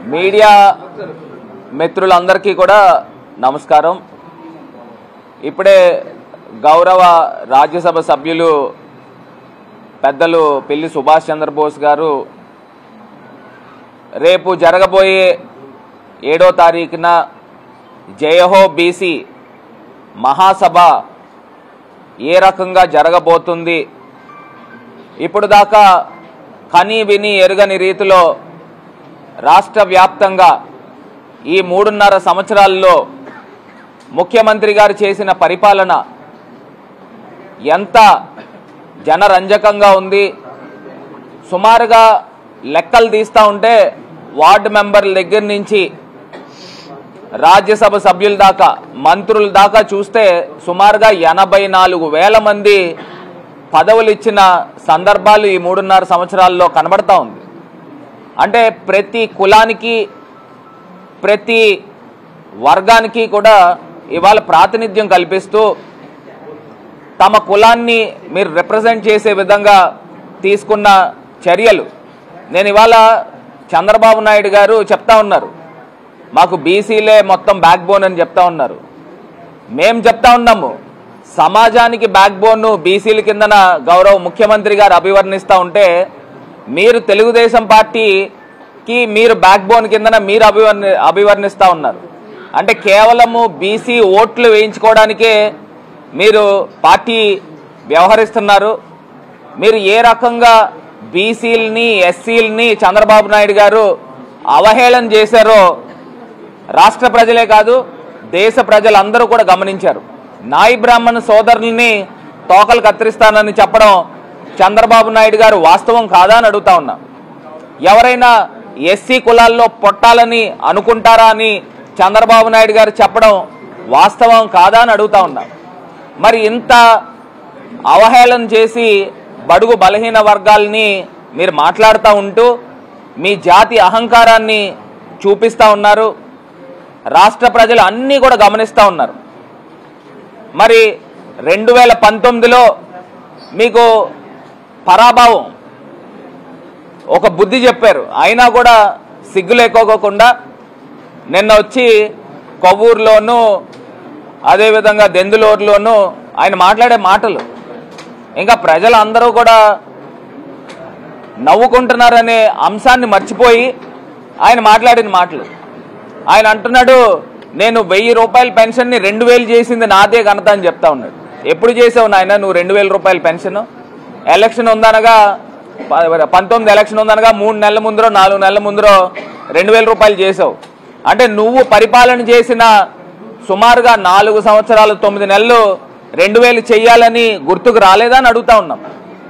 media మిత్రులందరికీ కూడా నమస్కారం ఇప్పుడే గౌరవ రాజ్యసభ సభ్యులు పెద్దలు పిల్లి సుభాష్ చంద్రబోస్ గారు రేపు జరగబోయే ఏడో తారీఖున జయహో బీసీ మహాసభ ఏ రకంగా జరగబోతుంది ఇప్పుడు దాకా కని విని ఎరుగని రీతిలో రాష్ట్ర వ్యాప్తంగా ఈ మూడున్నర సంవత్సరాల్లో ముఖ్యమంత్రి గారు చేసిన పరిపాలన ఎంత జనరంజకంగా ఉంది సుమారుగా లెక్కలు తీస్తూ ఉంటే వార్డు మెంబర్ల దగ్గర నుంచి రాజ్యసభ సభ్యుల దాకా మంత్రుల దాకా చూస్తే సుమారుగా ఎనభై నాలుగు వేల మంది పదవులు ఇచ్చిన సందర్భాలు ఈ మూడున్నర సంవత్సరాల్లో కనబడతా ఉంది అంటే ప్రతి కులానికి ప్రతి వర్గానికి కూడా ఇవాళ ప్రాతినిధ్యం కల్పిస్తూ తమ కులాన్ని మీరు రిప్రజెంట్ చేసే విధంగా తీసుకున్న చర్యలు నేను ఇవాళ చంద్రబాబు నాయుడు గారు చెప్తా ఉన్నారు మాకు బీసీలే మొత్తం బ్యాక్ బోన్ అని చెప్తా ఉన్నారు మేం చెప్తా ఉన్నాము సమాజానికి బ్యాక్ బోన్ బీసీల కిందన గౌరవ ముఖ్యమంత్రి గారు అభివర్ణిస్తూ ఉంటే మీరు తెలుగుదేశం పార్టీకి మీరు బ్యాక్ బోన్ కిందన మీరు అభివర్ణి అభివర్ణిస్తూ ఉన్నారు అంటే కేవలము బీసీ ఓట్లు వేయించుకోవడానికే మీరు పార్టీ వ్యవహరిస్తున్నారు మీరు ఏ రకంగా బీసీలని ఎస్సీలని చంద్రబాబు నాయుడు గారు అవహేళన చేశారో రాష్ట్ర ప్రజలే కాదు దేశ ప్రజలందరూ కూడా గమనించారు నాయి బ్రాహ్మణ సోదరుల్ని తోకలు కత్తిరిస్తానని చెప్పడం చంద్రబాబు నాయుడు గారు వాస్తవం కాదా అని అడుగుతా ఉన్నా ఎవరైనా ఎస్సీ కులాల్లో పొట్టాలని అనుకుంటారా అని చంద్రబాబు నాయుడు గారు చెప్పడం వాస్తవం కాదా అని అడుగుతా ఉన్నా మరి ఇంత అవహేళన చేసి బడుగు బలహీన వర్గాల్ని మీరు మాట్లాడుతూ ఉంటూ మీ జాతి అహంకారాన్ని చూపిస్తూ ఉన్నారు రాష్ట్ర ప్రజలు అన్నీ కూడా గమనిస్తూ ఉన్నారు మరి రెండు వేల పంతొమ్మిదిలో మీకు పరాభావం ఒక బుద్ధి చెప్పారు అయినా కూడా సిగ్గు లేకోకుండా నిన్న వచ్చి కొవ్వూరులోను అదేవిధంగా దెందులూరులోను ఆయన మాట్లాడే మాటలు ఇంకా ప్రజలందరూ కూడా నవ్వుకుంటున్నారనే అంశాన్ని మర్చిపోయి ఆయన మాట్లాడిన మాటలు ఆయన అంటున్నాడు నేను వెయ్యి రూపాయల పెన్షన్ని రెండు వేలు చేసింది నాదే ఘనత అని చెప్తా ఉన్నాడు ఎప్పుడు చేసావు నాయన నువ్వు రెండు వేల రూపాయల పెన్షన్ ఎలక్షన్ ఉందనగా ప- పంతొమ్మిది ఎలక్షన్ ఉందనగా మూడు నెలల ముందరో నాలుగు నెలల ముందరో రెండు వేల రూపాయలు చేసావు అంటే నువ్వు పరిపాలన చేసిన సుమారుగా నాలుగు సంవత్సరాలు తొమ్మిది నెలలు రెండు వేలు చెయ్యాలని గుర్తుకు రాలేదా అని అడుగుతా ఉన్నాం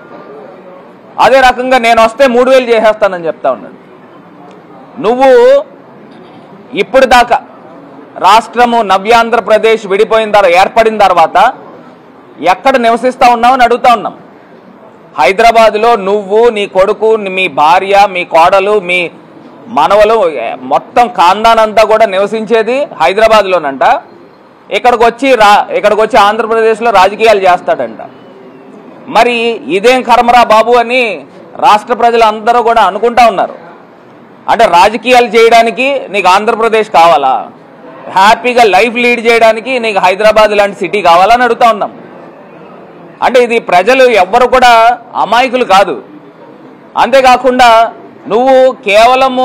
అదే రకంగా నేను వస్తే మూడు వేలు చేసేస్తానని చెప్తా ఉన్నాడు నువ్వు ఇప్పుడు దాకా రాష్ట్రము నవ్యాంధ్రప్రదేశ్ విడిపోయిన తర్వాత ఏర్పడిన తర్వాత ఎక్కడ నివసిస్తా ఉన్నావు అని అడుగుతా ఉన్నాం హైదరాబాద్లో నువ్వు నీ కొడుకు మీ భార్య మీ కోడలు మీ మనవలు ఏ, మొత్తం ఖాందానంతా కూడా నివసించేది హైదరాబాద్లోనంట ఇక్కడికి వచ్చి రా ఇక్కడికి వచ్చి ఆంధ్రప్రదేశ్లో రాజకీయాలు చేస్తాడంట మరి ఇదేం కర్మరా బాబు అని రాష్ట్ర ప్రజలందరూ కూడా అనుకుంటా ఉన్నారు అంటే రాజకీయాలు చేయడానికి నీకు ఆంధ్రప్రదేశ్ కావాలా హ్యాపీగా లైఫ్ లీడ్ చేయడానికి నీకు హైదరాబాద్ లాంటి సిటీ కావాలని అడుగుతా ఉన్నాం అంటే ఇది ప్రజలు ఎవ్వరు కూడా అమాయకులు కాదు అంతేకాకుండా నువ్వు కేవలము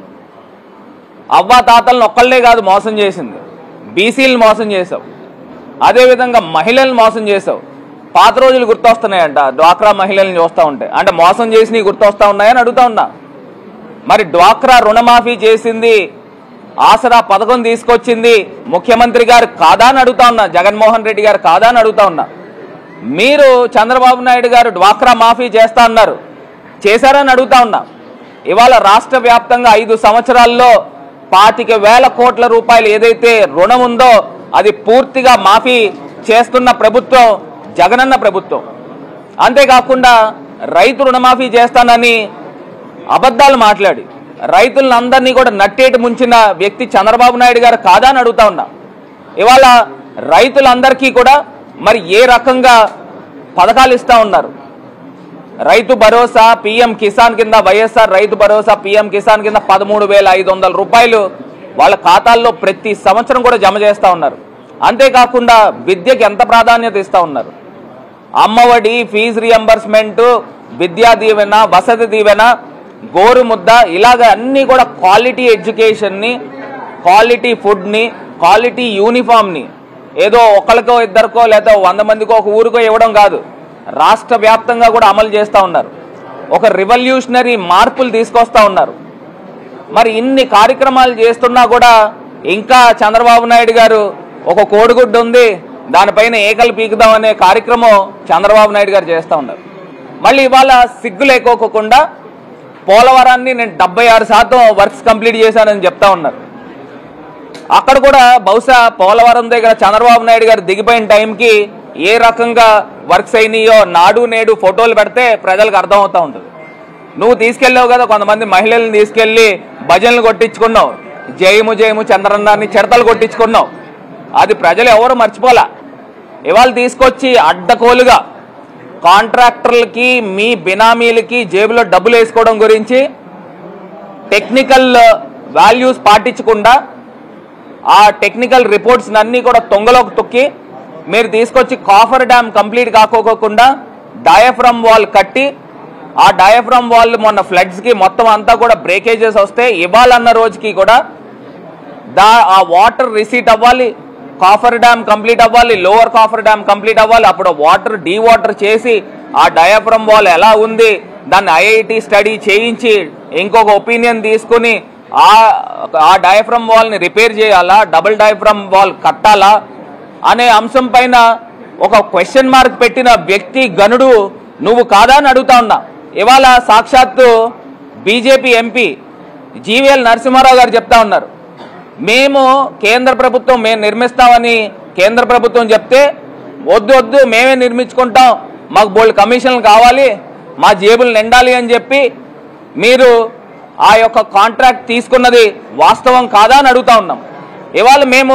అవ్వా తాతలను ఒక్కళ్ళే కాదు మోసం చేసింది బీసీలను మోసం చేసావు అదేవిధంగా మహిళలను మోసం చేసావు పాత రోజులు గుర్తొస్తున్నాయంట డ్వాక్రా మహిళల్ని చూస్తూ ఉంటే అంటే మోసం చేసి నీ గుర్తొస్తా ఉన్నాయని అడుగుతా ఉన్నా మరి డ్వాక్రా రుణమాఫీ చేసింది ఆసరా పథకం తీసుకొచ్చింది ముఖ్యమంత్రి గారు కాదా అని అడుగుతా ఉన్నా జగన్మోహన్ రెడ్డి గారు కాదా అని అడుగుతా ఉన్నా మీరు చంద్రబాబు నాయుడు గారు డ్వాక్రా మాఫీ చేస్తా అన్నారు చేశారని అడుగుతా ఉన్నా ఇవాళ రాష్ట్ర వ్యాప్తంగా ఐదు సంవత్సరాల్లో పాతిక వేల కోట్ల రూపాయలు ఏదైతే రుణం ఉందో అది పూర్తిగా మాఫీ చేస్తున్న ప్రభుత్వం జగనన్న ప్రభుత్వం అంతేకాకుండా రైతు రుణమాఫీ చేస్తానని అబద్ధాలు మాట్లాడి రైతులందరినీ కూడా నట్టేటి ముంచిన వ్యక్తి చంద్రబాబు నాయుడు గారు కాదా అని అడుగుతా ఉన్నా ఇవాళ రైతులందరికీ కూడా మరి ఏ రకంగా పథకాలు ఇస్తా ఉన్నారు రైతు భరోసా పిఎం కిసాన్ కింద వైఎస్ఆర్ రైతు భరోసా పిఎం కిసాన్ కింద పదమూడు వేల ఐదు వందల రూపాయలు వాళ్ళ ఖాతాల్లో ప్రతి సంవత్సరం కూడా జమ చేస్తూ ఉన్నారు అంతేకాకుండా విద్యకి ఎంత ప్రాధాన్యత ఇస్తూ ఉన్నారు అమ్మఒడి ఫీజు రియంబర్స్మెంట్ విద్యా దీవెన వసతి దీవెన గోరు ముద్ద ఇలాగ అన్ని కూడా క్వాలిటీ ఎడ్యుకేషన్ని క్వాలిటీ ఫుడ్ని క్వాలిటీ యూనిఫామ్ని ఏదో ఒకరికో ఇద్దరికో లేదా వంద మందికో ఒక ఊరికో ఇవ్వడం కాదు రాష్ట్ర వ్యాప్తంగా కూడా అమలు చేస్తూ ఉన్నారు ఒక రివల్యూషనరీ మార్పులు తీసుకొస్తా ఉన్నారు మరి ఇన్ని కార్యక్రమాలు చేస్తున్నా కూడా ఇంకా చంద్రబాబు నాయుడు గారు ఒక కోడిగుడ్డు ఉంది దానిపైన ఏకలు పీకుదాం అనే కార్యక్రమం చంద్రబాబు నాయుడు గారు చేస్తూ ఉన్నారు మళ్ళీ ఇవాళ సిగ్గు లేకోకుండా పోలవరాన్ని నేను డెబ్బై ఆరు శాతం వర్క్స్ కంప్లీట్ చేశానని చెప్తా ఉన్నారు అక్కడ కూడా బహుశా పోలవరం దగ్గర చంద్రబాబు నాయుడు గారు దిగిపోయిన టైంకి ఏ రకంగా వర్క్స్ అయినాయో నాడు నేడు ఫోటోలు పెడితే ప్రజలకు అర్థమవుతా ఉంటుంది నువ్వు తీసుకెళ్ళావు కదా కొంతమంది మహిళల్ని తీసుకెళ్లి భజనలు కొట్టించుకున్నావు జయము జయము చంద్రన్నాన్ని చిడతలు కొట్టించుకున్నావు అది ప్రజలు ఎవరు మర్చిపోలా ఇవాళ తీసుకొచ్చి అడ్డకోలుగా కాంట్రాక్టర్లకి మీ బినామీలకి జేబులో డబ్బులు వేసుకోవడం గురించి టెక్నికల్ వాల్యూస్ పాటించకుండా ఆ టెక్నికల్ రిపోర్ట్స్ అన్ని కూడా తొంగలోకి తొక్కి మీరు తీసుకొచ్చి కాఫర్ డ్యామ్ కంప్లీట్ కాకోకుండా డయాఫ్రమ్ వాల్ కట్టి ఆ డయాఫ్రమ్ వాల్ మొన్న ఫ్లడ్స్ కి మొత్తం అంతా కూడా బ్రేకేజెస్ వస్తే ఇవ్వాలన్న రోజుకి కూడా దా ఆ వాటర్ రిసీట్ అవ్వాలి కాఫర్ డ్యామ్ కంప్లీట్ అవ్వాలి లోవర్ కాఫర్ డ్యామ్ కంప్లీట్ అవ్వాలి అప్పుడు వాటర్ డీ వాటర్ చేసి ఆ డయాఫ్రమ్ వాల్ ఎలా ఉంది దాన్ని ఐఐటి స్టడీ చేయించి ఇంకొక ఒపీనియన్ తీసుకుని ఆ ఆ డయాఫ్రమ్ వాల్ ని రిపేర్ చేయాలా డబుల్ డయాఫ్రమ్ వాల్ కట్టాలా అనే అంశం పైన ఒక క్వశ్చన్ మార్క్ పెట్టిన వ్యక్తి గనుడు నువ్వు కాదా అని అడుగుతా ఉన్నా ఇవాళ సాక్షాత్తు బీజేపీ ఎంపీ జీవీఎల్ నరసింహారావు గారు చెప్తా ఉన్నారు మేము కేంద్ర ప్రభుత్వం మేము నిర్మిస్తామని కేంద్ర ప్రభుత్వం చెప్తే వద్దు వద్దు మేమే నిర్మించుకుంటాం మాకు బోల్డ్ కమిషన్లు కావాలి మా జేబులు నిండాలి అని చెప్పి మీరు ఆ యొక్క కాంట్రాక్ట్ తీసుకున్నది వాస్తవం కాదా అని అడుగుతా ఉన్నాం ఇవాళ మేము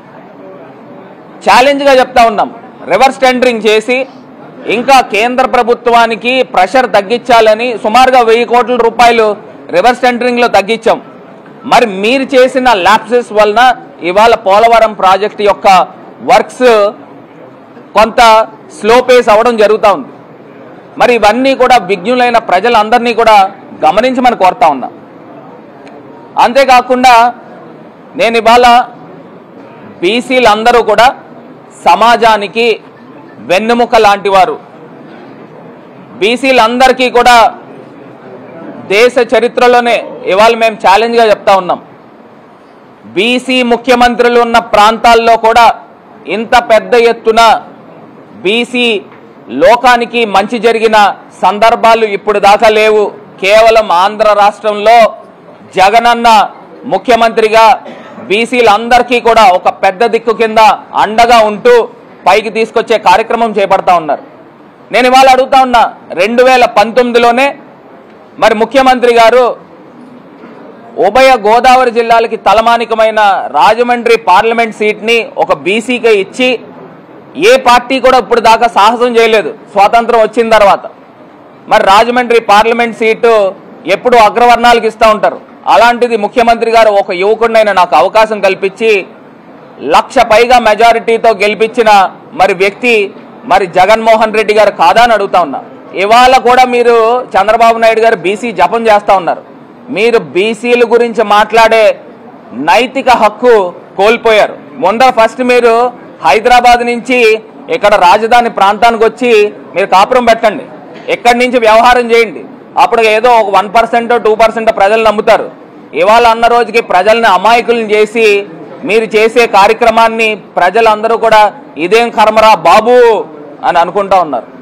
ఛాలెంజ్గా చెప్తా ఉన్నాం రివర్స్ టెండరింగ్ చేసి ఇంకా కేంద్ర ప్రభుత్వానికి ప్రెషర్ తగ్గించాలని సుమారుగా వెయ్యి కోట్ల రూపాయలు రివర్స్ టెండరింగ్లో తగ్గించాం మరి మీరు చేసిన ల్యాప్సెస్ వలన ఇవాళ పోలవరం ప్రాజెక్ట్ యొక్క వర్క్స్ కొంత స్లో పేస్ అవ్వడం జరుగుతూ ఉంది మరి ఇవన్నీ కూడా విజ్ఞులైన ప్రజలందరినీ కూడా గమనించమని కోరుతా ఉన్నా అంతేకాకుండా నేను ఇవాళ బీసీలందరూ కూడా సమాజానికి వెన్నెముక లాంటి వారు బీసీలందరికీ కూడా దేశ చరిత్రలోనే ఇవాళ మేము ఛాలెంజ్గా చెప్తా ఉన్నాం బీసీ ముఖ్యమంత్రులు ఉన్న ప్రాంతాల్లో కూడా ఇంత పెద్ద ఎత్తున బీసీ లోకానికి మంచి జరిగిన సందర్భాలు ఇప్పుడు దాకా లేవు కేవలం ఆంధ్ర రాష్ట్రంలో జగనన్న ముఖ్యమంత్రిగా బీసీలందరికీ కూడా ఒక పెద్ద దిక్కు కింద అండగా ఉంటూ పైకి తీసుకొచ్చే కార్యక్రమం చేపడతా ఉన్నారు నేను ఇవాళ అడుగుతా ఉన్నా రెండు వేల పంతొమ్మిదిలోనే మరి ముఖ్యమంత్రి గారు ఉభయ గోదావరి జిల్లాలకి తలమానికమైన రాజమండ్రి పార్లమెంట్ సీట్ని ఒక బీసీకి ఇచ్చి ఏ పార్టీ కూడా ఇప్పుడు దాకా సాహసం చేయలేదు స్వాతంత్రం వచ్చిన తర్వాత మరి రాజమండ్రి పార్లమెంట్ సీటు ఎప్పుడు అగ్రవర్ణాలకు ఇస్తూ ఉంటారు అలాంటిది ముఖ్యమంత్రి గారు ఒక యువకుడినైన నాకు అవకాశం కల్పించి లక్ష పైగా మెజారిటీతో గెలిపించిన మరి వ్యక్తి మరి జగన్మోహన్ రెడ్డి గారు కాదా అని అడుగుతా ఉన్నా ఇవాళ కూడా మీరు చంద్రబాబు నాయుడు గారు బీసీ జపం చేస్తా ఉన్నారు మీరు బీసీల గురించి మాట్లాడే నైతిక హక్కు కోల్పోయారు ముందర ఫస్ట్ మీరు హైదరాబాద్ నుంచి ఇక్కడ రాజధాని ప్రాంతానికి వచ్చి మీరు కాపురం పెట్టండి ఎక్కడి నుంచి వ్యవహారం చేయండి అప్పుడు ఏదో ఒక వన్ పర్సెంట్ టూ పర్సెంట్ ప్రజలు నమ్ముతారు ఇవాళ అన్న రోజుకి ప్రజల్ని అమాయకులను చేసి మీరు చేసే కార్యక్రమాన్ని ప్రజలందరూ కూడా ఇదేం కర్మరా బాబు అని అనుకుంటా ఉన్నారు